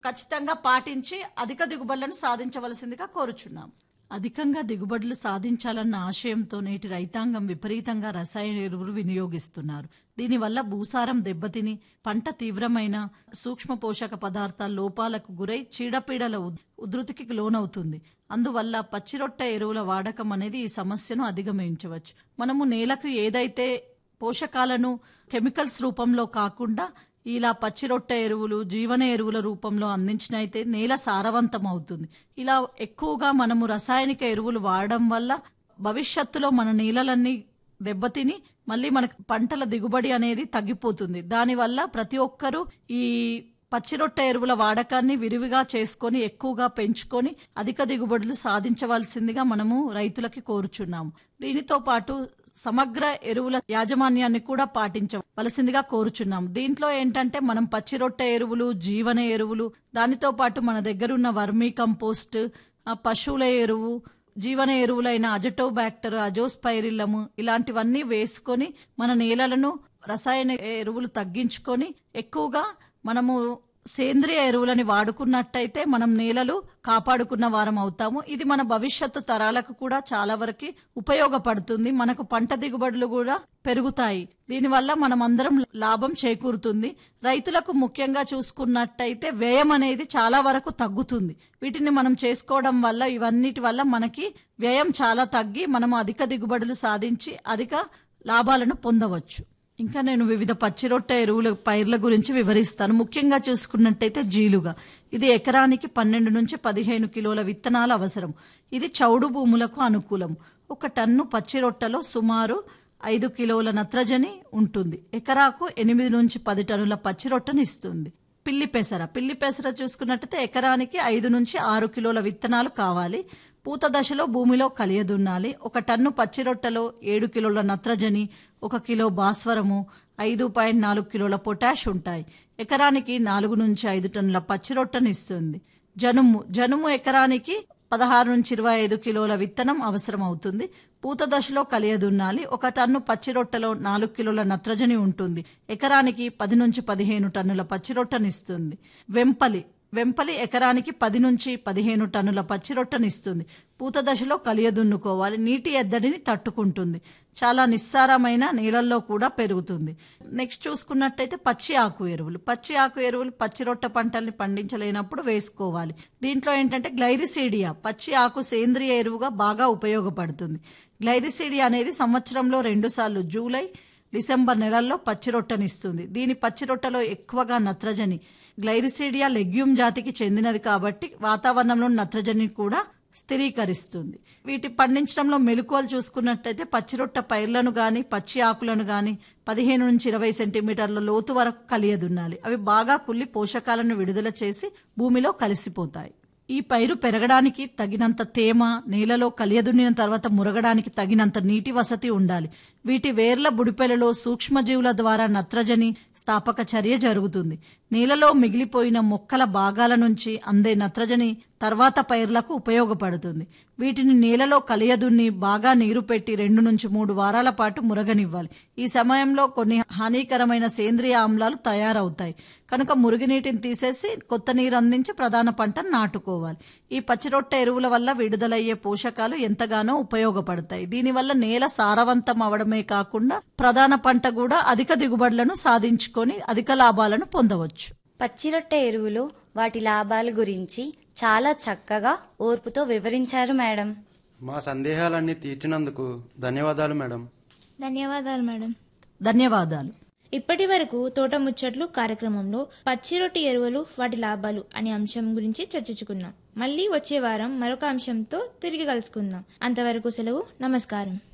ఖచ్చితంగా పాటించి అధిక దిగుబడులను సాధించవలసిందిగా కోరుచున్నాం అధికంగా దిగుబడులు సాధించాలన్న ఆశయంతో నేటి రైతాంగం విపరీతంగా రసాయన ఎరువులు వినియోగిస్తున్నారు దీనివల్ల భూసారం దెబ్బతిని పంట తీవ్రమైన సూక్ష్మ పోషక పదార్థాల లోపాలకు గురై చీడపీడల ఉద్- ఉధృతికి లోనవుతుంది అందువల్ల పచ్చిరొట్ట ఎరువుల వాడకం అనేది ఈ సమస్యను అధిగమించవచ్చు మనము నేలకు ఏదైతే పోషకాలను కెమికల్స్ రూపంలో కాకుండా ఇలా పచ్చిరొట్ట ఎరువులు జీవన ఎరువుల రూపంలో అందించినైతే నేల సారవంతం అవుతుంది ఇలా ఎక్కువగా మనము రసాయనిక ఎరువులు వాడడం వల్ల భవిష్యత్తులో మన నేలలన్నీ దెబ్బతిని మళ్ళీ మనకు పంటల దిగుబడి అనేది తగ్గిపోతుంది దానివల్ల ప్రతి ఒక్కరూ ఈ పచ్చిరొట్ట ఎరువుల వాడకాన్ని విరివిగా చేసుకొని ఎక్కువగా పెంచుకొని అధిక దిగుబడులు సాధించవలసిందిగా మనము రైతులకి కోరుచున్నాము దీనితో పాటు సమగ్ర ఎరువుల యాజమాన్యాన్ని కూడా పాటించవలసిందిగా కోరుచున్నాం దీంట్లో ఏంటంటే మనం పచ్చిరొట్ట ఎరువులు జీవన ఎరువులు దానితో పాటు మన దగ్గరున్న వర్మీ కంపోస్ట్ ఆ పశువుల ఎరువు జీవన ఎరువులైన అజటోబాక్టర్ అజోస్పైరిల్లము ఇలాంటివన్నీ వేసుకొని మన నేలలను రసాయన ఎరువులు తగ్గించుకొని ఎక్కువగా మనము సేంద్రియ ఎరువులని వాడుకున్నట్టయితే మనం నేలలు కాపాడుకున్న వారం అవుతాము ఇది మన భవిష్యత్తు తరాలకు కూడా చాలా వరకు ఉపయోగపడుతుంది మనకు పంట దిగుబడులు కూడా పెరుగుతాయి దీనివల్ల మనం అందరం లాభం చేకూరుతుంది రైతులకు ముఖ్యంగా చూసుకున్నట్టయితే వ్యయం అనేది చాలా వరకు తగ్గుతుంది వీటిని మనం చేసుకోవడం వల్ల ఇవన్నిటి వల్ల మనకి వ్యయం చాలా తగ్గి మనం అధిక దిగుబడులు సాధించి అధిక లాభాలను పొందవచ్చు ఇంకా నేను వివిధ పచ్చిరొట్ట ఎరువుల పైర్ల గురించి వివరిస్తాను ముఖ్యంగా చూసుకున్నట్టయితే జీలుగా ఇది ఎకరానికి పన్నెండు నుంచి పదిహేను కిలోల విత్తనాలు అవసరం ఇది చౌడు భూములకు అనుకూలం ఒక టన్ను పచ్చిరొట్టలో సుమారు ఐదు కిలోల నత్రజని ఉంటుంది ఎకరాకు ఎనిమిది నుంచి పది టన్నుల పచ్చిరొట్టను ఇస్తుంది పిల్లి పెసర పిల్లి పెసర చూసుకున్నట్టయితే ఎకరానికి ఐదు నుంచి ఆరు కిలోల విత్తనాలు కావాలి పూత దశలో భూమిలో కలియదున్నాలి ఒక టన్ను పచ్చిరొట్టలో ఏడు కిలోల నత్రజని ఒక కిలో భాస్వరము ఐదు పాయింట్ నాలుగు కిలోల పొటాష్ ఉంటాయి ఎకరానికి నాలుగు నుంచి ఐదు టన్నుల పచ్చిరొట్టను ఇస్తుంది జనుము జనుము ఎకరానికి పదహారు నుంచి ఇరవై ఐదు కిలోల విత్తనం అవసరం అవుతుంది పూత దశలో కలియదున్నాలి ఒక టన్ను పచ్చి రొట్టెలో నాలుగు కిలోల నత్రజని ఉంటుంది ఎకరానికి పది నుంచి పదిహేను టన్నుల పచ్చి రొట్టెనిస్తుంది వెంపలి వెంపలి ఎకరానికి పది నుంచి పదిహేను టన్నుల పచ్చి రొట్టెనిస్తుంది పూత దశలో కలియదున్నుకోవాలి నీటి ఎద్దడిని తట్టుకుంటుంది చాలా నిస్సారమైన నీళ్ళల్లో కూడా పెరుగుతుంది నెక్స్ట్ చూసుకున్నట్టయితే పచ్చి ఆకు ఎరువులు పచ్చి ఆకు ఎరువులు పచ్చి రొట్టె పంటల్ని పండించలేనప్పుడు వేసుకోవాలి దీంట్లో ఏంటంటే గ్లైరిసీడియా పచ్చి ఆకు సేంద్రియ ఎరువుగా బాగా ఉపయోగపడుతుంది గ్లైరిసీడియా అనేది సంవత్సరంలో రెండుసార్లు జూలై డిసెంబర్ నెలల్లో పచ్చి రొట్టెనిస్తుంది దీని పచ్చి రొట్టెలో ఎక్కువగా నత్రజని గ్లైరిసీడియా లెగ్యూమ్ జాతికి చెందినది కాబట్టి వాతావరణంలో నత్రజని కూడా స్థిరీకరిస్తుంది వీటి పండించడంలో మెలకువలు చూసుకున్నట్టయితే పచ్చిరొట్ట పైర్లను గాని పచ్చి ఆకులను గాని పదిహేను నుంచి ఇరవై సెంటీమీటర్ల లోతు వరకు కలియదున్నాలి అవి బాగా కుళ్ళి పోషకాలను విడుదల చేసి భూమిలో కలిసిపోతాయి ఈ పైరు పెరగడానికి తగినంత తేమ నేలలో కలియదున్నిన తర్వాత మురగడానికి తగినంత నీటి వసతి ఉండాలి వీటి వేర్ల బుడిపెలలో సూక్ష్మజీవుల ద్వారా నత్రజని స్థాపక చర్య జరుగుతుంది నేలలో మిగిలిపోయిన మొక్కల భాగాల నుంచి అందే నత్రజని తర్వాత పైర్లకు ఉపయోగపడుతుంది వీటిని నేలలో కలియదున్ని బాగా నీరు పెట్టి రెండు నుంచి మూడు వారాల పాటు మురగనివ్వాలి ఈ సమయంలో కొన్ని హానికరమైన సేంద్రియ ఆమ్లాలు తయారవుతాయి కనుక మురుగునీటిని తీసేసి కొత్త నీరు అందించి ప్రధాన పంటను నాటుకోవాలి ఈ పచ్చిరొట్ట ఎరువుల వల్ల విడుదలయ్యే పోషకాలు ఎంతగానో ఉపయోగపడతాయి దీనివల్ల నేల సారవంతం అవడమే కాకుండా ప్రధాన పంట కూడా అధిక దిగుబడులను సాధించుకొని అధిక లాభాలను పొందవచ్చు పచ్చిరొట్టె ఎరువులు వాటి లాభాల గురించి చాలా చక్కగా ఓర్పుతో వివరించారు మేడం మా సందేహాలన్నీ తీర్చినందుకు ధన్యవాదాలు మేడం ధన్యవాదాలు మేడం ధన్యవాదాలు ఇప్పటి వరకు తోట ముచ్చట్లు కార్యక్రమంలో పచ్చిరొట్టి ఎరువులు వాటి లాభాలు అనే అంశం గురించి చర్చించుకున్నాం మళ్ళీ వచ్చే వారం మరొక అంశంతో తిరిగి కలుసుకుందాం అంతవరకు సెలవు నమస్కారం